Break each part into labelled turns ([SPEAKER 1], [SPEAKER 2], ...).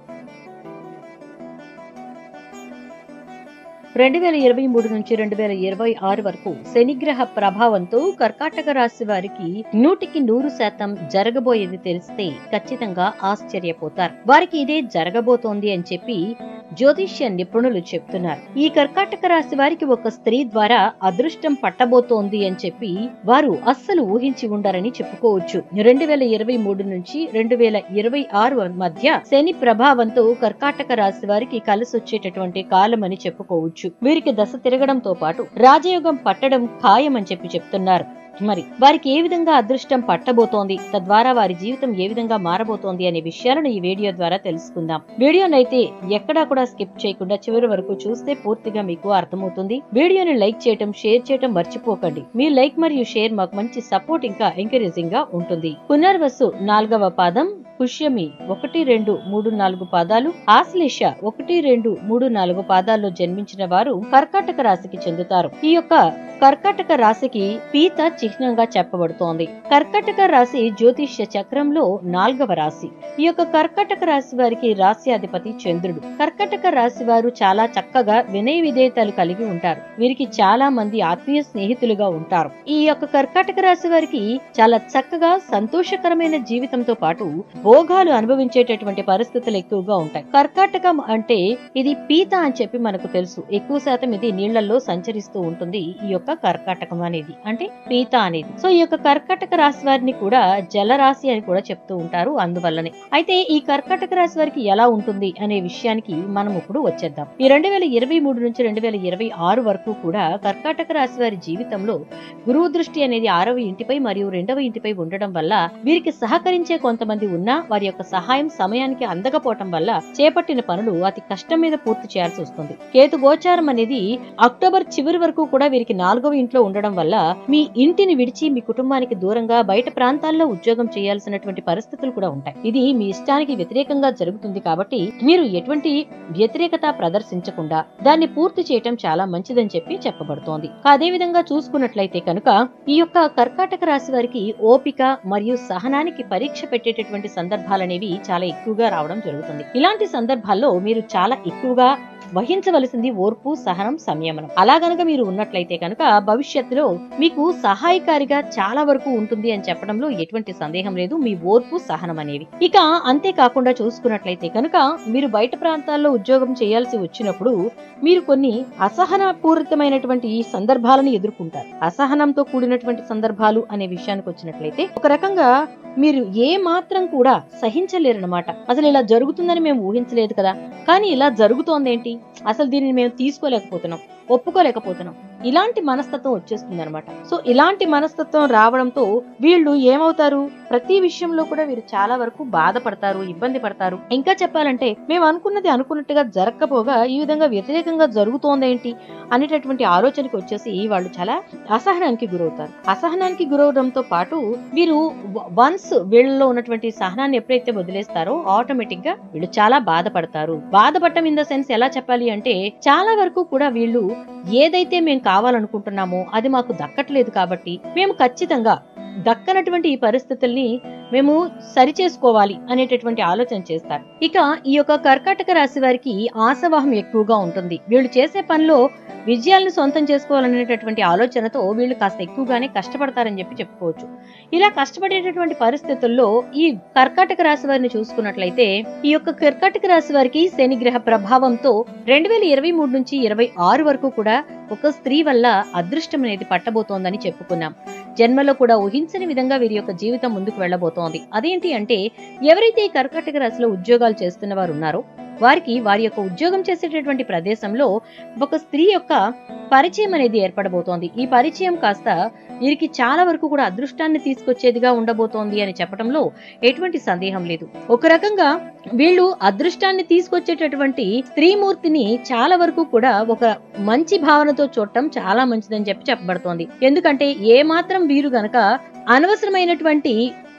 [SPEAKER 1] రెండు వేల ఇరవై మూడు నుంచి రెండు వేల ఇరవై ఆరు వరకు శనిగ్రహ ప్రభావంతో కర్కాటక రాశి వారికి నూటికి నూరు శాతం జరగబోయేది తెలిస్తే ఖచ్చితంగా ఆశ్చర్యపోతారు వారికి ఇదే జరగబోతోంది అని చెప్పి జ్యోతిష్య నిపుణులు చెప్తున్నారు ఈ కర్కాటక రాశి వారికి ఒక స్త్రీ ద్వారా అదృష్టం పట్టబోతోంది అని చెప్పి వారు అస్సలు ఊహించి ఉండరని చెప్పుకోవచ్చు రెండు వేల ఇరవై మూడు నుంచి రెండు వేల ఇరవై ఆరు మధ్య శని ప్రభావంతో కర్కాటక రాశి వారికి కలిసొచ్చేటటువంటి కాలం అని చెప్పుకోవచ్చు వీరికి దశ తిరగడంతో పాటు రాజయోగం పట్టడం ఖాయమని చెప్పి చెప్తున్నారు మరి వారికి ఏ విధంగా అదృష్టం పట్టబోతోంది తద్వారా వారి జీవితం ఏ విధంగా మారబోతోంది అనే విషయాలను ఈ వీడియో ద్వారా తెలుసుకుందాం వీడియోనైతే ఎక్కడా కూడా స్కిప్ చేయకుండా చివరి వరకు చూస్తే పూర్తిగా మీకు అర్థమవుతుంది వీడియోని లైక్ చేయటం షేర్ చేయటం మర్చిపోకండి మీ లైక్ మరియు షేర్ మాకు మంచి సపోర్ట్ ఇంకా ఎంకరేజింగ్ గా ఉంటుంది పునర్వసు నాలుగవ పాదం పుష్యమి ఒకటి రెండు మూడు నాలుగు పాదాలు ఆశ్లేష ఒకటి రెండు మూడు నాలుగు పాదాల్లో జన్మించిన వారు కర్కాటక రాశికి చెందుతారు ఈ యొక్క కర్కాటక రాశికి పీత చిహ్నంగా చెప్పబడుతోంది కర్కాటక రాశి జ్యోతిష్య చక్రంలో నాల్గవ రాశి ఈ యొక్క కర్కాటక రాశి వారికి రాశ్యాధిపతి చంద్రుడు కర్కాటక రాశి వారు చాలా చక్కగా వినయ విధేయతలు కలిగి ఉంటారు వీరికి చాలా మంది ఆత్మీయ స్నేహితులుగా ఉంటారు ఈ యొక్క కర్కాటక రాశి వారికి చాలా చక్కగా సంతోషకరమైన జీవితంతో పాటు భోగాలు అనుభవించేటటువంటి పరిస్థితులు ఎక్కువగా ఉంటాయి కర్కాటకం అంటే ఇది పీత అని చెప్పి మనకు తెలుసు ఎక్కువ శాతం ఇది నీళ్లలో సంచరిస్తూ ఉంటుంది ఈ యొక్క కర్కాటకం అనేది అంటే పీత అనేది సో ఈ యొక్క కర్కాటక రాశి వారిని కూడా జలరాశి అని కూడా చెప్తూ ఉంటారు అందువల్లనే అయితే ఈ కర్కాటక రాశి వారికి ఎలా ఉంటుంది అనే విషయానికి మనం ఇప్పుడు వచ్చేద్దాం ఈ రెండు వేల ఇరవై మూడు నుంచి రెండు వేల ఇరవై ఆరు వరకు కూడా కర్కాటక రాశి వారి జీవితంలో గురువు దృష్టి అనేది ఆరవ ఇంటిపై మరియు రెండవ ఇంటిపై ఉండడం వల్ల వీరికి సహకరించే కొంతమంది ఉన్నా వారి యొక్క సహాయం సమయానికి అందకపోవటం వల్ల చేపట్టిన పనులు అతి కష్టం మీద పూర్తి చేయాల్సి వస్తుంది కేతు గోచారం అనేది అక్టోబర్ చివరి వరకు కూడా వీరికి నాలుగవ ఇంట్లో ఉండడం వల్ల మీ ఇంటిని విడిచి మీ కుటుంబానికి దూరంగా బయట ప్రాంతాల్లో ఉద్యోగం చేయాల్సినటువంటి పరిస్థితులు కూడా ఉంటాయి ఇది మీ ఇష్టానికి వ్యతిరేకంగా జరుగుతుంది కాబట్టి మీరు ఎటువంటి వ్యతిరేకత ప్రదర్శించకుండా దాన్ని పూర్తి చేయటం చాలా మంచిదని చెప్పి చెప్పబడుతోంది అదే విధంగా చూసుకున్నట్లయితే కనుక ఈ యొక్క కర్కాటక రాశి వారికి ఓపిక మరియు సహనానికి పరీక్ష పెట్టేటటువంటి సందర్భాలనేవి చాలా ఎక్కువగా రావడం జరుగుతుంది ఇలాంటి సందర్భాల్లో మీరు చాలా ఎక్కువగా వహించవలసింది ఓర్పు సహనం సంయమనం అలా గనక మీరు ఉన్నట్లయితే కనుక భవిష్యత్తులో మీకు సహాయకారిగా చాలా వరకు ఉంటుంది అని చెప్పడంలో ఎటువంటి సందేహం లేదు మీ ఓర్పు సహనం అనేవి ఇక అంతేకాకుండా చూసుకున్నట్లయితే కనుక మీరు బయట ప్రాంతాల్లో ఉద్యోగం చేయాల్సి వచ్చినప్పుడు మీరు కొన్ని అసహన పూరితమైనటువంటి సందర్భాలను ఎదుర్కొంటారు అసహనంతో కూడినటువంటి సందర్భాలు అనే విషయానికి వచ్చినట్లయితే ఒక రకంగా మీరు ఏ మాత్రం కూడా సహించలేరనమాట అసలు ఇలా జరుగుతుందని మేము ఊహించలేదు కదా కానీ ఇలా జరుగుతోందేంటి అసలు దీనిని మేము తీసుకోలేకపోతున్నాం ఒప్పుకోలేకపోతున్నాం ఇలాంటి మనస్తత్వం వచ్చేస్తుంది అనమాట సో ఇలాంటి మనస్తత్వం రావడంతో వీళ్ళు ఏమవుతారు ప్రతి విషయంలో కూడా వీరు చాలా వరకు బాధపడతారు ఇబ్బంది పడతారు ఇంకా చెప్పాలంటే మేము అనుకున్నది అనుకున్నట్టుగా జరగకపోగా ఈ విధంగా వ్యతిరేకంగా జరుగుతోందేంటి అనేటటువంటి ఆలోచనకి వచ్చేసి వాళ్ళు చాలా అసహనానికి గురవుతారు అసహనానికి గురవడంతో పాటు వీరు వన్స్ వీళ్ళలో ఉన్నటువంటి సహనాన్ని ఎప్పుడైతే వదిలేస్తారో ఆటోమేటిక్ గా వీళ్ళు చాలా బాధపడతారు బాధపడటం ఇన్ ద సెన్స్ ఎలా చెప్పాలి అంటే చాలా వరకు కూడా వీళ్ళు ఏదైతే మేము కావాలనుకుంటున్నామో అది మాకు దక్కట్లేదు కాబట్టి మేము ఖచ్చితంగా దక్కనటువంటి ఈ పరిస్థితుల్ని మేము సరి చేసుకోవాలి అనేటటువంటి ఆలోచన చేస్తారు ఇక ఈ యొక్క కర్కాటక రాశి వారికి ఆశావాహం ఎక్కువగా ఉంటుంది వీళ్ళు చేసే పనిలో విజయాలను సొంతం చేసుకోవాలనేటటువంటి ఆలోచనతో వీళ్ళు కాస్త ఎక్కువగానే కష్టపడతారని చెప్పి చెప్పుకోవచ్చు ఇలా కష్టపడేటటువంటి పరిస్థితుల్లో ఈ కర్కాటక రాశి వారిని చూసుకున్నట్లయితే ఈ యొక్క కర్కాటక రాశి వారికి శని గ్రహ ప్రభావంతో రెండు వేల ఇరవై మూడు నుంచి ఇరవై ఆరు వరకు కూడా ఒక స్త్రీ వల్ల అదృష్టం అనేది పట్టబోతోందని చెప్పుకున్నాం జన్మలో కూడా ఊహించని విధంగా వీరి యొక్క జీవితం ముందుకు వెళ్లబోతోంది అదేంటి అంటే ఎవరైతే ఈ కర్కాటక రాశిలో ఉద్యోగాలు చేస్తున్న వారు ఉన్నారో వారికి వారి యొక్క ఉద్యోగం చేసేటటువంటి ప్రదేశంలో ఒక స్త్రీ యొక్క పరిచయం అనేది ఏర్పడబోతోంది ఈ పరిచయం కాస్త వీరికి చాలా వరకు కూడా అదృష్టాన్ని తీసుకొచ్చేదిగా ఉండబోతోంది అని చెప్పడంలో ఎటువంటి సందేహం లేదు ఒక రకంగా వీళ్ళు అదృష్టాన్ని తీసుకొచ్చేటటువంటి స్త్రీమూర్తిని చాలా వరకు కూడా ఒక మంచి భావనతో చూడటం చాలా మంచిదని చెప్పి చెప్పబడుతోంది ఎందుకంటే ఏ మాత్రం వీరు గనక అనవసరమైనటువంటి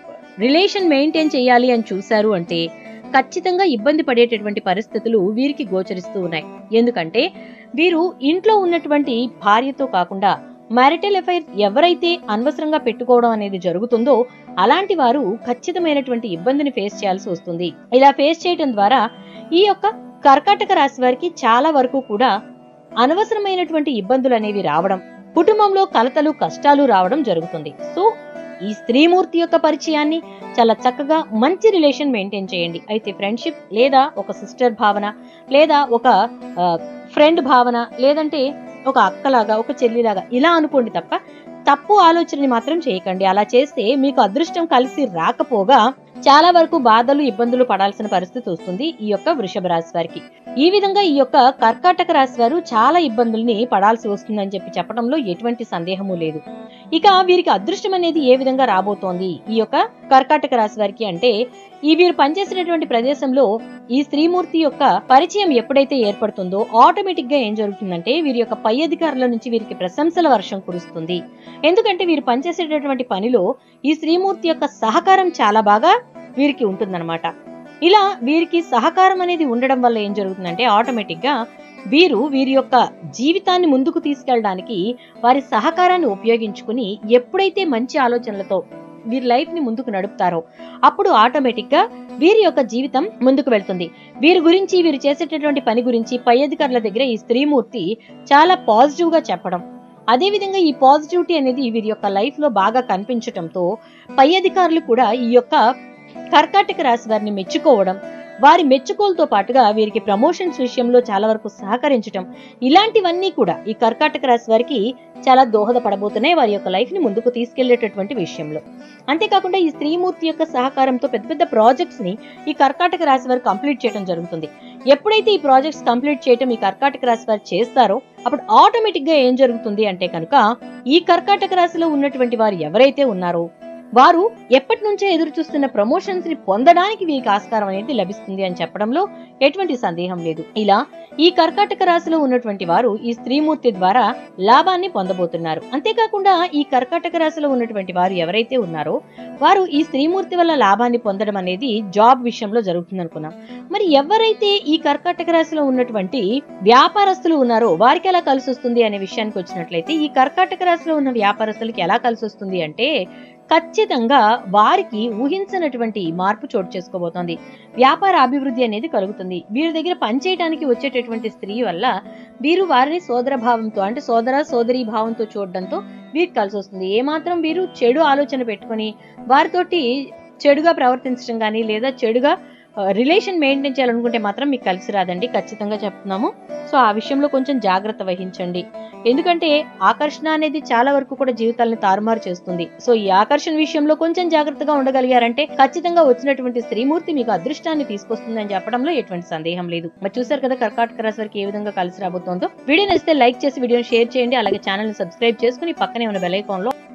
[SPEAKER 1] రిలేషన్ మెయింటైన్ చేయాలి అని చూశారు అంటే ఖచ్చితంగా ఇబ్బంది పడేటటువంటి పరిస్థితులు వీరికి గోచరిస్తూ ఉన్నాయి ఎందుకంటే వీరు ఇంట్లో ఉన్నటువంటి భార్యతో కాకుండా మ్యారిటల్ అఫైర్ ఎవరైతే అనవసరంగా పెట్టుకోవడం అనేది జరుగుతుందో అలాంటి వారు ఖచ్చితమైనటువంటి ఇబ్బందిని ఫేస్ చేయాల్సి వస్తుంది ఇలా ఫేస్ చేయడం ద్వారా ఈ యొక్క కర్కాటక రాశి వారికి చాలా వరకు కూడా అనవసరమైనటువంటి ఇబ్బందులు అనేవి రావడం కుటుంబంలో కలతలు కష్టాలు రావడం జరుగుతుంది సో ఈ స్త్రీమూర్తి యొక్క పరిచయాన్ని చాలా చక్కగా మంచి రిలేషన్ మెయింటైన్ చేయండి అయితే ఫ్రెండ్షిప్ లేదా ఒక సిస్టర్ భావన లేదా ఒక ఫ్రెండ్ భావన లేదంటే ఒక అక్కలాగా ఒక చెల్లిలాగా ఇలా అనుకోండి తప్ప తప్పు ఆలోచనని మాత్రం చేయకండి అలా చేస్తే మీకు అదృష్టం కలిసి రాకపోగా చాలా వరకు బాధలు ఇబ్బందులు పడాల్సిన పరిస్థితి వస్తుంది ఈ యొక్క వృషభ రాశి వారికి ఈ విధంగా ఈ యొక్క కర్కాటక రాశి వారు చాలా ఇబ్బందుల్ని పడాల్సి వస్తుందని చెప్పి చెప్పడంలో ఎటువంటి సందేహము లేదు ఇక వీరికి అదృష్టం అనేది ఏ విధంగా రాబోతోంది ఈ యొక్క కర్కాటక రాశి వారికి అంటే ఈ వీరు పనిచేసినటువంటి ప్రదేశంలో ఈ స్త్రీమూర్తి యొక్క పరిచయం ఎప్పుడైతే ఏర్పడుతుందో ఆటోమేటిక్ గా ఏం జరుగుతుందంటే వీరి యొక్క పై అధికారుల నుంచి వీరికి ప్రశంసల వర్షం కురుస్తుంది ఎందుకంటే వీరు పనిచేసేటటువంటి పనిలో ఈ స్త్రీమూర్తి యొక్క సహకారం చాలా బాగా వీరికి ఉంటుందన్నమాట ఇలా వీరికి సహకారం అనేది ఉండడం వల్ల ఏం జరుగుతుందంటే ఆటోమేటిక్ గా వీరు వీరి యొక్క జీవితాన్ని ముందుకు తీసుకెళ్ళడానికి వారి సహకారాన్ని ఉపయోగించుకుని ఎప్పుడైతే మంచి ఆలోచనలతో వీరి లైఫ్ ని ముందుకు నడుపుతారో అప్పుడు ఆటోమేటిక్ గా వీరి యొక్క జీవితం ముందుకు వెళ్తుంది వీరి గురించి వీరు చేసేటటువంటి పని గురించి పై అధికారుల దగ్గర ఈ స్త్రీమూర్తి చాలా పాజిటివ్ గా చెప్పడం అదే విధంగా ఈ పాజిటివిటీ అనేది వీరి యొక్క లైఫ్ లో బాగా కనిపించటంతో పై అధికారులు కూడా ఈ యొక్క కర్కాటక రాశి వారిని మెచ్చుకోవడం వారి మెచ్చుకోలతో పాటుగా వీరికి ప్రమోషన్స్ విషయంలో చాలా వరకు సహకరించటం ఇలాంటివన్నీ కూడా ఈ కర్కాటక రాశి వారికి చాలా దోహదపడబోతున్నాయి వారి యొక్క లైఫ్ ని ముందుకు తీసుకెళ్లేటటువంటి విషయంలో అంతేకాకుండా ఈ స్త్రీమూర్తి యొక్క సహకారంతో పెద్ద పెద్ద ప్రాజెక్ట్స్ ని ఈ కర్కాటక రాశి వారు కంప్లీట్ చేయడం జరుగుతుంది ఎప్పుడైతే ఈ ప్రాజెక్ట్స్ కంప్లీట్ చేయడం ఈ కర్కాటక రాశి వారు చేస్తారో అప్పుడు ఆటోమేటిక్ గా ఏం జరుగుతుంది అంటే కనుక ఈ కర్కాటక రాశిలో ఉన్నటువంటి వారు ఎవరైతే ఉన్నారో వారు ఎప్పటి నుంచో ఎదురు చూస్తున్న ప్రమోషన్స్ ని పొందడానికి వీరికి ఆస్కారం అనేది లభిస్తుంది అని చెప్పడంలో ఎటువంటి సందేహం లేదు ఇలా ఈ కర్కాటక రాశిలో ఉన్నటువంటి వారు ఈ స్త్రీమూర్తి ద్వారా లాభాన్ని పొందబోతున్నారు అంతేకాకుండా ఈ కర్కాటక రాశిలో ఉన్నటువంటి వారు ఎవరైతే ఉన్నారో వారు ఈ స్త్రీమూర్తి వల్ల లాభాన్ని పొందడం అనేది జాబ్ విషయంలో జరుగుతుంది అనుకున్నాం మరి ఎవరైతే ఈ కర్కాటక రాశిలో ఉన్నటువంటి వ్యాపారస్తులు ఉన్నారో వారికి ఎలా కలిసి వస్తుంది అనే విషయానికి వచ్చినట్లయితే ఈ కర్కాటక రాశిలో ఉన్న వ్యాపారస్తులకి ఎలా కలిసి వస్తుంది అంటే ఖచ్చితంగా వారికి ఊహించినటువంటి మార్పు చోటు చేసుకోబోతోంది వ్యాపార అభివృద్ధి అనేది కలుగుతుంది వీరి దగ్గర పనిచేయడానికి వచ్చేటటువంటి స్త్రీ వల్ల వీరు వారిని సోదర భావంతో అంటే సోదర సోదరి భావంతో చూడడంతో వీరికి కలిసి వస్తుంది ఏమాత్రం వీరు చెడు ఆలోచన పెట్టుకొని వారితోటి చెడుగా ప్రవర్తించడం కానీ లేదా చెడుగా రిలేషన్ మెయింటైన్ చేయాలనుకుంటే మాత్రం మీకు కలిసి రాదండి ఖచ్చితంగా చెప్తున్నాము సో ఆ విషయంలో కొంచెం జాగ్రత్త వహించండి ఎందుకంటే ఆకర్షణ అనేది చాలా వరకు కూడా జీవితాలను తారుమారు చేస్తుంది సో ఈ ఆకర్షణ విషయంలో కొంచెం జాగ్రత్తగా ఉండగలిగారంటే ఖచ్చితంగా వచ్చినటువంటి స్త్రీమూర్తి మీకు అదృష్టాన్ని తీసుకొస్తుందని చెప్పడంలో ఎటువంటి సందేహం లేదు మరి చూసారు కదా కర్కాటక రాశి వారికి ఏ విధంగా కలిసి రాబోతోందో వీడియో నచ్చితే లైక్ చేసి వీడియోని షేర్ చేయండి అలాగే ఛానల్ ని సబ్స్క్రైబ్ చేసుకుని పక్కనే ఉన్న బెల్ ఐకాన్ లో